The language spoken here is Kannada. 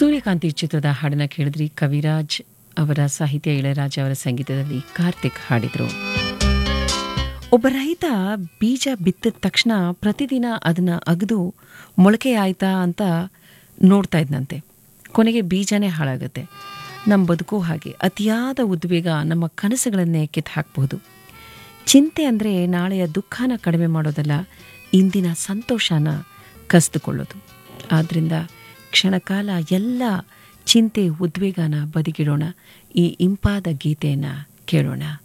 ಸೂರ್ಯಕಾಂತಿ ಚಿತ್ರದ ಹಾಡನ್ನ ಕೇಳಿದ್ರಿ ಕವಿರಾಜ್ ಅವರ ಸಾಹಿತ್ಯ ಇಳಯರಾಜ ಅವರ ಸಂಗೀತದಲ್ಲಿ ಕಾರ್ತಿಕ್ ಹಾಡಿದರು ಒಬ್ಬ ರೈತ ಬೀಜ ಬಿತ್ತಿದ ತಕ್ಷಣ ಪ್ರತಿದಿನ ಅದನ್ನ ಅಗದು ಮೊಳಕೆ ಆಯ್ತಾ ಅಂತ ನೋಡ್ತಾ ಇದ್ನಂತೆ ಕೊನೆಗೆ ಬೀಜನೇ ಹಾಳಾಗುತ್ತೆ ನಮ್ಮ ಬದುಕು ಹಾಗೆ ಅತಿಯಾದ ಉದ್ವೇಗ ನಮ್ಮ ಕನಸುಗಳನ್ನೇ ಕಿತ್ತು ಹಾಕಬಹುದು ಚಿಂತೆ ಅಂದರೆ ನಾಳೆಯ ದುಃಖನ ಕಡಿಮೆ ಮಾಡೋದಲ್ಲ ಇಂದಿನ ಸಂತೋಷನ ಕಸಿದುಕೊಳ್ಳೋದು ಆದ್ದರಿಂದ ಕ್ಷಣಕಾಲ ಎಲ್ಲ ಚಿಂತೆ ಉದ್ವೇಗನ ಬದಿಗಿಡೋಣ ಈ ಇಂಪಾದ ಗೀತೆಯನ್ನು ಕೇಳೋಣ